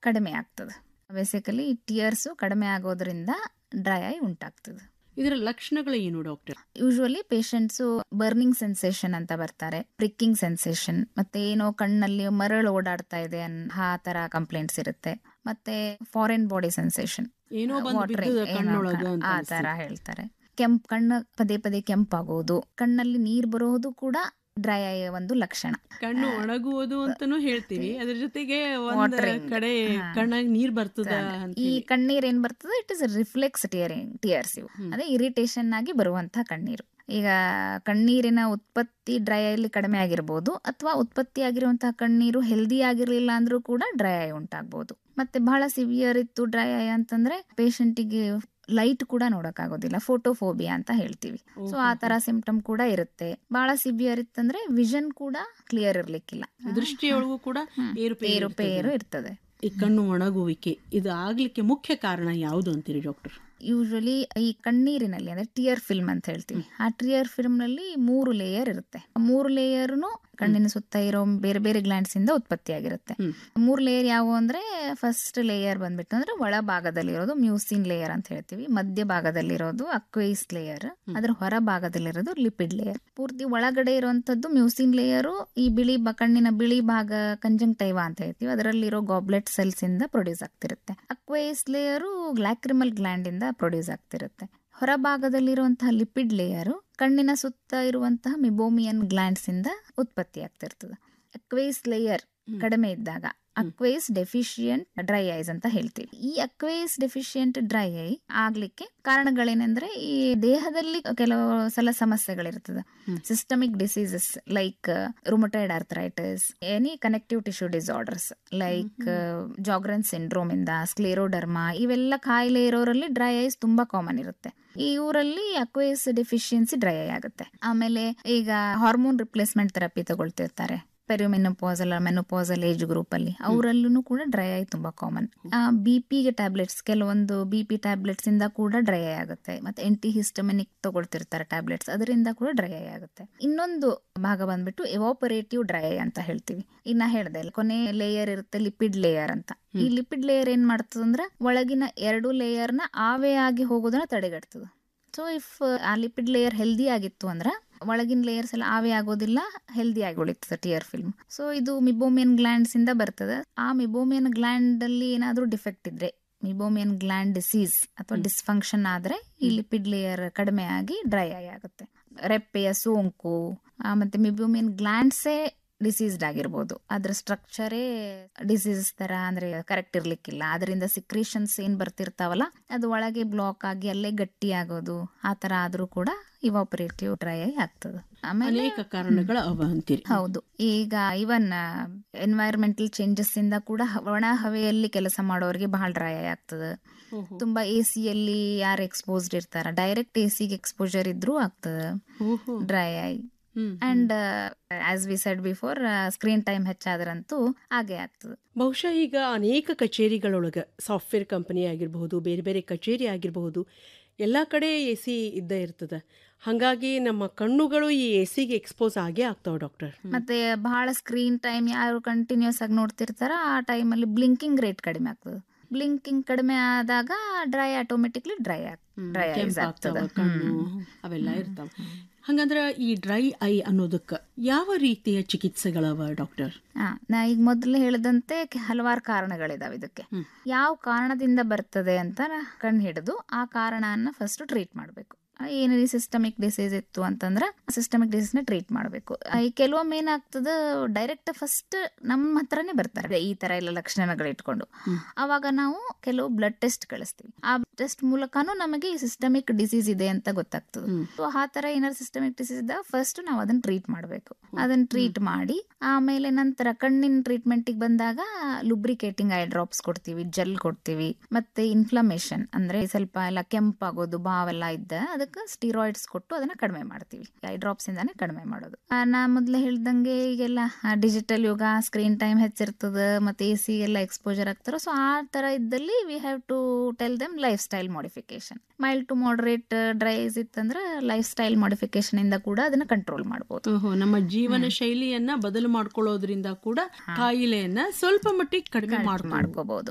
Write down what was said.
ಕಡಿಮೆ ಆಗ್ತದೆ ಬೇಸಿಕಲಿ ಟಿಯರ್ಸು ಕಡಿಮೆ ಆಗೋದ್ರಿಂದ ಡ್ರೈ ಐ ಉಂಟಾಗ್ತದೆ ಇದರ ಲಕ್ಷಣಗಳು ಏನು doctor usually patients burning sensation ಅಂತ ಬರ್ತಾರೆ ಪ್ರಿಕ್ಕಿಂಗ್ ಸೆನ್ಸೇಷನ್ ಮತ್ತೆ ಏನೋ ಕಣ್ಣಲ್ಲಿ ಮರಳು ಓಡಾಡ್ತಾ ಇದೆ ಅನ್- ಆ ತರ ಕಂಪ್ಲೇಂಟ್ಸ್ ಇರುತ್ತೆ ಮತ್ತೆ ಫಾರಿನ್ ಬಾಡಿ ಸೆನ್ಸೇಷನ್ ಏನೋ ಬಂದು ಬಿದ್ದದ ಕಣ್ಣೊಳಗ ಅಂತ ಆ ತರ ಹೇಳ್ತಾರೆ ಕೆಂಪ್ ಕಣ್ಣು ಪದೇ ಪದೇ ಕೆಂಪಾಗೋದು ಕಣ್ಣಲ್ಲಿ ನೀರ್ ಬರೋದು ಕೂಡ ಡ್ರೈ ಐ ಒಂದು ಲಕ್ಷಣ ಕಣ್ಣು ಒಣಗುವುದು ಅಂತಾನು ಹೇಳ್ತೀವಿ ಅದ್ರ ಜೊತೆಗೆ ಒಂದ್ Watering. ಕಡೆ ಹಾ. ಕಣ್ಣಾಗ ನೀರ್ ಬರ್ತದ ಅಂತ ಈ ಕಣ್ಣೀರ್ ಏನ್ ಬರ್ತದೆ it is reflex tearing tears ಇವು ಅದೇ ಇರಿಟೇಷನ್ ಆಗಿ ಬರುವಂತಹ ಕಣ್ಣೀರು ಈಗ ಕಣ್ಣೀರಿನ ಉತ್ಪತ್ತಿ ಡ್ರೈ ಐಲಿ ಕಡಿಮೆ ಆಗಿರ್ಬೋದು ಅಥವಾ ಉತ್ಪತ್ತಿ ಆಗಿರುವಂತಹ ಕಣ್ಣೀರು ಹೆಲ್ದಿ ಆಗಿರ್ಲಿಲ್ಲ ಅಂದ್ರೂ ಕೂಡ ಡ್ರೈ ಐ ಉಂಟಾಗ್ಬೋದು ಮತ್ತೆ ಬಹಳ ಸಿವಿಯರ್ ಇತ್ತು ಡ್ರೈ ಐ ಅಂತಂದ್ರೆ ಪೇಷಂಟಿಗೆ ಲೈಟ್ ಕೂಡ ನೋಡಕ್ಕಾಗೋದಿಲ್ಲ ಫೋಟೋಫೋಬಿಯಾ ಅಂತ ಹೇಳ್ತೀವಿ ಸೊ ಆ ತರ ಸಿಂಪ್ಟಮ್ ಕೂಡ ಇರುತ್ತೆ ಬಹಳ ಸಿವಿಯರ್ ಇತ್ತಂದ್ರೆ ವಿಷನ್ ಕೂಡ ಕ್ಲಿಯರ್ ಇರ್ಲಿಕ್ಕಿಲ್ಲ ದೃಷ್ಟಿಯೊಳಗೂ ಕೂಡ ಏರುಪೇರು ಏರುಪೇರು ಇರ್ತದೆ. ಇರ್ತದೆ ಈ ಕಣ್ಣು ಒಣಗುವಿಕೆ ಇದು ಆಗ್ಲಿಕ್ಕೆ ಮುಖ್ಯ ಕಾರಣ ಯಾವುದು ಅಂತೀರಿ ಡಾಕ್ಟರ್ ಯೂಶಲಿ ಈ ಕಣ್ಣೀರಿನಲ್ಲಿ ಅಂದ್ರೆ ಟಿಯರ್ ಫಿಲ್ಮ್ ಅಂತ ಹೇಳ್ತೀವಿ ಆ ಟಿಯರ್ ಫಿಲ್ಮ್ ನಲ್ಲಿ ಮೂರು ಲೇಯರ್ ಇರುತ್ತೆ ಆ ಮೂರು ಲೇಯರ್ನು ಕಣ್ಣಿನ ಸುತ್ತ ಇರೋ ಬೇರೆ ಬೇರೆ ಗ್ಲ್ಯಾಂಡ್ಸ್ ಇಂದ ಉತ್ಪತ್ತಿಯಾಗಿರುತ್ತೆ ಹ್ಮ್. ಮೂರು ಲೇಯರ್ ಯಾವುವು ಅಂದ್ರೆ ಫಸ್ಟ್ ಲೇಯರ್ ಬಂದ್ಬಿಟ್ಟು ಅಂದ್ರೆ ಒಳ ಭಾಗದಲ್ಲಿರೋದು ಮ್ಯೂಸಿನ್ ಲೇಯರ್ ಅಂತ ಹೇಳ್ತೀವಿ ಮಧ್ಯ ಭಾಗದಲ್ಲಿರೋದು ಅಕ್ವೈಸ್ ಲೇಯರ್ ಅದ್ರ ಹೊರ ಭಾಗದಲ್ಲಿರೋದು ಲಿಪಿಡ್ ಲೇಯರ್ ಪೂರ್ತಿ ಒಳಗಡೆ ಇರುವಂತದ್ದು ಮ್ಯೂಸಿನ್ ಲೇಯರು ಈ ಬಿಳಿ ಬ- ಕಣ್ಣಿನ ಬಿಳಿ ಭಾಗ ಕಂಜಂಕ್ಟೈವಾ ಅಂತ ಹೇಳ್ತೀವಿ ಅದರಲ್ಲಿರೋ ಗಾಬ್ಲೆಟ್ ಸೆಲ್ಸ್ ಇಂದ ಪ್ರೊಡ್ಯೂಸ್ ಆಗ್ತಿರುತ್ತೆ ಅಕ್ವೈಸ್ ಲೇಯರು ಗ್ಲಾಕ್ರಿಮಲ್ ಗ್ಲ್ಯಾಂಡ್ ಇಂದ ಪ್ರೊಡ್ಯೂಸ್ ಆಗ್ತಿರುತ್ತೆ ಹೊರಭಾಗದಲ್ಲಿರುವಂತಹ ಲಿಪಿಡ್ ಲೇಯರು ಕಣ್ಣಿನ ಸುತ್ತ ಇರುವಂತಹ ಮಿಬೋಮಿಯನ್ ಗ್ಲ್ಯಾಂಡ್ಸ್ ಇಂದ ಉತ್ಪತ್ತಿ ಆಗ್ತಿರ್ತದೆ ಅಕ್ವೈಸ್ ಲೇಯರ್ ಕಡಿಮೆ ಇದ್ದಾಗ ಅಕ್ವೈಸ್ ಡೆಫಿಷಿಯಂಟ್ ಡ್ರೈ ಐಸ್ ಅಂತ ಹೇಳ್ತೀವಿ ಈ ಅಕ್ವೈಸ್ ಡೆಫಿಷಿಯಂಟ್ ಡ್ರೈ ಐ ಆಗ್ಲಿಕ್ಕೆ ಕಾರಣಗಳೇನೆಂದ್ರೆ ಈ ದೇಹದಲ್ಲಿ ಕೆಲವು ಸಲ ಸಮಸ್ಯೆಗಳಿರ್ತದೆ systemic diseases like rheumatoid arthritis any connective tissue disorders like Sjogren syndrome ಇಂದ ಸ್ಕ್ಲೇರೋಡರ್ಮಾ ಇವೆಲ್ಲ ಕಾಯಿಲೆ ಇರೋರಲ್ಲಿ ಡ್ರೈ ಐಸ್ ತುಂಬಾ ಕಾಮನ್ ಇರುತ್ತೆ ಈ ಊರಲ್ಲಿ ಅಕ್ವೈಸ್ ಡೆಫಿಷಿಯನ್ಸಿ ಡ್ರೈ ಐ ಆಗುತ್ತೆ ಆಮೇಲೆ ಈಗ ಹಾರ್ಮೋನ್ ರಿಪ್ಲೇಸ್ಮೆಂಟ್ ಥೆರಪಿ ತಗೊಳ್ತಿರ್ತಾರೆ ಪೆರಿಮೆನೋಪಾಸಲ್ ಮೆನೋಪಾಸಲ್ ಏಜ್ ಗ್ರೂಪ್ ಅಲ್ಲಿ ಅವರಲ್ಲೂ ಕೂಡ ಡ್ರೈ ಐ ತುಂಬಾ ಕಾಮನ್ ಬಿ ಪಿಗೆ ಟ್ಯಾಬ್ಲೆಟ್ಸ್ ಕೆಲವೊಂದು ಬಿ ಪಿ ಟ್ಯಾಬ್ಲೆಟ್ಸ್ ಇಂದ ಕೂಡ ಡ್ರೈ ಐ ಆಗುತ್ತೆ ಮತ್ತೆ ಎಂಟಿ ಹಿಸ್ಟಮಿನಿಕ್ ತಗೊಳ್ತಿರ್ತಾರೆ ಟ್ಯಾಬ್ಲೆಟ್ಸ್ ಅದರಿಂದ ಕೂಡ ಡ್ರೈ ಐ ಆಗುತ್ತೆ ಇನ್ನೊಂದು ಭಾಗ ಬಂದ್ಬಿಟ್ಟು ಎವಾಪರೇಟಿವ್ ಡ್ರೈ ಐ ಅಂತ ಹೇಳ್ತೀವಿ ಇನ್ನ ಹೇಳ್ದೆ ಕೊನೆ ಲೇಯರ್ ಇರುತ್ತೆ ಲಿಪಿಡ್ ಲೇಯರ್ ಅಂತ ಈ ಲಿಪಿಡ್ ಲೇಯರ್ ಏನ್ ಮಾಡ್ತದಂದ್ರೆ ಒಳಗಿನ ಎರಡು ಲೇಯರ್ ನ ಆವೇ ಆಗಿ ಹೋಗೋದನ್ನ ತಡೆಗಟ್ತದೆ ಸೊ ಇಫ್ ಆ ಲಿಪಿಡ್ ಲೇಯರ್ ಹೆಲ್ದಿ ಆಗಿತ್ತು ಅಂದ್ರೆ ಒಳಗಿನ ಲೇಯರ್ಸ್ ಎಲ್ಲ ಆವಿ ಆಗೋದಿಲ್ಲ ಹೆಲ್ದಿ ಆಗಿ ಉಳಿತದೆ ಟಿಯರ್ ಫಿಲ್ಮ್ ಸೊ ಇದು ಮಿಬೋಮಿಯನ್ ಗ್ಲ್ಯಾಂಡ್ಸ್ ಇಂದ ಬರ್ತದೆ ಆ ಮಿಬೋಮಿಯನ್ ಗ್ಲ್ಯಾಂಡ್ ಅಲ್ಲಿ ಏನಾದ್ರೂ ಡಿಫೆಕ್ಟ್ ಇದ್ರೆ ಮಿಬೋಮಿಯನ್ ಗ್ಲ್ಯಾಂಡ್ ಡಿಸೀಸ್ ಅಥವಾ ಡಿಸ್ಫಂಕ್ಷನ್ ಆದ್ರೆ ಈ ಲಿಪಿಡ್ ಲೇಯರ್ ಕಡಿಮೆ ಆಗಿ ಡ್ರೈ ಐ ಆಗುತ್ತೆ ರೆಪ್ಪೆಯ ಸೋಂಕು ಆ, ಮತ್ತೆ ಮಿಬೋಮಿಯನ್ ಗ್ಲ್ಯಾಂಡ್ಸೇ ಡಿಸೀಸ್ಡ್ ಆಗಿರ್ಬೋದು ಅದ್ರ ಸ್ಟ್ರಕ್ಚರೇ ಡಿಸೀಸ್ ತರ ಅಂದ್ರೆ ಕರೆಕ್ಟ್ ಇರ್ಲಿಕ್ಕಿಲ್ಲ ಅದರಿಂದ ಸಿಕ್ರೇಷನ್ಸ್ ಏನ್ ಬರ್ತಿರ್ತಾವಲ್ಲ ಅದು ಒಳಗೆ ಬ್ಲಾಕ್ ಆಗಿ ಅಲ್ಲೇ ಗಟ್ಟಿ ಆಗೋದು ಆ ತರ ಆದ್ರೂ ಕೂಡ ಇವಾಪರೇಟಿವ್ ಡ್ರೈ ಐ ಆಗ್ತದೆ ಆಮೇಲೆ ಅನೇಕ ಕಾರಣಗಳ ಅವ ಅಂತೀರಿ ಹೌದು ಈಗ ಇವನ್ ಎನ್ವೈರನ್ಮೆಂಟಲ್ ಚೇಂಜಸ್ ಇಂದ ಕೂಡ ಹ- ಒಣ ಹವೆಯಲ್ಲಿ ಕೆಲಸ ಮಾಡೋರಿಗೆ ಬಹಳ ಡ್ರೈ ಐ ಆಗ್ತದೆ ಓಹೋ. ತುಂಬಾ ಎ ಯಲ್ಲಿ ಯಾರು ಎಕ್ಸ್ಪೋಸ್ಡ್ ಇರ್ತಾರ ಡೈರೆಕ್ಟ್ ಎ ಸಿಗೆ ಎಕ್ಸ್ಪೋಜರ್ ಇದ್ರೂ ಆಗ್ತದೆ ಓಹೋ. Dry eye hmm. And as we said before screen time ಹೆಚ್ಚಾದ್ರಂತೂ ಹಾಗೆ ಆಗ್ತದೆ ಬಹುಶಃ ಈಗ ಅನೇಕ ಕಚೇರಿಗಳೊಳಗೆ ಸಾಫ್ಟ್ವೇರ್ ಕಂಪನಿ ಆಗಿರಬಹುದು ಬೇರೆ ಬೇರೆ ಕಚೇರಿ ಆಗಿರಬಹುದು ಎಲ್ಲ ಕಡೆ ಎ ಸಿ ಇದ್ದೇ ಇರ್ತದೆ ಹಾಗಾಗಿ ನಮ್ಮ ಕಣ್ಣುಗಳು ಈ ಎ ಸಿಗೆ ಎಕ್ಸ್ಪೋಸ್ ಆಗೇ ಆಗ್ತಾವೆ ಡಾಕ್ಟರ್ ಮತ್ತೆ ಬಹಳ ಸ್ಕ್ರೀನ್ ಟೈಮ್ ಯಾರು ಕಂಟಿನ್ಯೂಸ್ ಆಗಿ ನೋಡ್ತಿರ್ತಾರ ಆ ಟೈಮಲ್ಲಿ ಬ್ಲಿಂಕಿಂಗ್ ರೇಟ್ ಕಡಿಮೆ ಆಗ್ತದೆ ಬ್ಲಿಂಕಿಂಗ್ ಕಡಿಮೆ ಆದಾಗ dry automatically dry dry eyes ಆಗ್ತದೆ ಕಣ್ಣು ಅವೆಲ್ಲ ಇರ್ತಾವ ಹಂಗಂದ್ರ ಈ ಡ್ರೈ ಐ ಅನ್ನೋದಕ್ಕೆ ಯಾವ ರೀತಿಯ ಚಿಕಿತ್ಸೆಗಳವ ಡಾಕ್ಟರ್ ಹಾ ನಾ ಈಗ ಮೊದಲು ಹೇಳಿದಂತೆ ಕೆ- ಹಲವಾರು ಕಾರಣಗಳಿದಾವೆ ಇದಕ್ಕೆ ಯಾವ ಕಾರಣದಿಂದ ಬರ್ತದೆ ಅಂತ ಕಂಡು ಹಿಡಿದು ಆ ಕಾರಣನ ಫಸ್ಟ್ ಟ್ರೀಟ್ ಮಾಡಬೇಕು ಏನು ಸಿಸ್ಟಮಿಕ್ ಡಿಸೀಸ್ ಇತ್ತು ಅಂತಂದ್ರೆ ಸಿಸ್ಟಮಿಕ್ ಡಿಸೀಸ್ ನ ಟ್ರೀಟ್ ಮಾಡಬೇಕು ಈ ಕೆಲವೊಮ್ಮೆ ಏನಾಗ್ತದೆ ಡೈರೆಕ್ಟ್ ಫಸ್ಟ್ ನಮ್ಮ ಹತ್ರನೇ ಬರ್ತಾರೆ ಈ ತರ ಎಲ್ಲ ಲಕ್ಷಣಗಳು ಇಟ್ಕೊಂಡು ಅವಾಗ ನಾವು ಕೆಲವು ಬ್ಲಡ್ ಟೆಸ್ಟ್ ಕಳಿಸ್ತೀವಿ ಆ ಟೆಸ್ಟ್ ಮೂಲಕನೂ ನಮಗೆ ಈ ಸಿಸ್ಟಮಿಕ್ ಡಿಸೀಸ್ ಇದೆ ಅಂತ ಗೊತ್ತಾಗ್ತದೆ ಸೊ ಆ ತರ ಏನಾದ್ರು ಸಿಸ್ಟಮಿಕ್ ಡಿಸೀಸ್ ಇದ್ದಾಗ ಫಸ್ಟ್ ನಾವು ಅದನ್ನ ಟ್ರೀಟ್ ಮಾಡಬೇಕು ಅದನ್ನ ಟ್ರೀಟ್ ಮಾಡಿ ಆಮೇಲೆ ನಂತರ ಕಣ್ಣಿನ ಟ್ರೀಟ್ಮೆಂಟಿಗೆ ಬಂದಾಗ ಲುಬ್ರಿಕೇಟಿಂಗ್ ಐ ಡ್ರಾಪ್ಸ್ ಕೊಡ್ತೀವಿ ಜೆಲ್ ಕೊಡ್ತೀವಿ ಮತ್ತೆ ಇನ್ಫ್ಲಮೇಷನ್ ಅಂದ್ರೆ ಸ್ವಲ್ಪ ಎಲ್ಲ ಕೆಂಪಾಗೋದು ಬಾವೆಲ್ಲ ಇದ್ದ ಅದಕ್ಕೆ ಸ್ಟಿರಾಯ್ಡ್ಸ್ ಕೊಟ್ಟು ಅದನ್ನ ಕಡಿಮೆ ಮಾಡ್ತೀವಿ ಐ ಡ್ರಾಪ್ಸ್ ಇಂದಾನೆ ಕಡಿಮೆ ಮಾಡೋದು ಆ, ನಾ ಮೊದ್ಲೇ ಹೇಳ್ದಂಗೆ ಈಗೆಲ್ಲ ಡಿಜಿಟಲ್ ಯುಗ ಸ್ಕ್ರೀನ್ ಟೈಮ್ ಹೆಚ್ಚಿರ್ತದ ಮತ್ತೆ ಎ ಸಿ ಎಲ್ಲ ಎಕ್ಸ್ಪೋಜರ್ ಆಗ್ತಾರ ಸೊ ಆ ತರ ಇದ್ದಲ್ಲಿ we have to tell them lifestyle modification mild to moderate dry eyes ಇತ್ತಂದ್ರೆ ಲೈಫ್ ಸ್ಟೈಲ್ ಮಾಡಿಫಿಕೇಶನ್ ಇಂದ ಕೂಡ ಅದನ್ನ ಕಂಟ್ರೋಲ್ ಮಾಡಬಹುದು ಓಹೋ ನಮ್ಮ ಜೀವನ ಶೈಲಿಯನ್ನ ಬದಲು ಮಾಡ್ಕೊಳ್ಳೋದ್ರಿಂದ ಕೂಡ ಕಾಯಿಲೆಯನ್ನ ಸ್ವಲ್ಪ ಮಟ್ಟಿಗೆ ಕಡಿಮೆ ಮಾಡ್ಕೊಂಡು ಮಾಡ್ಕೋಬಹುದು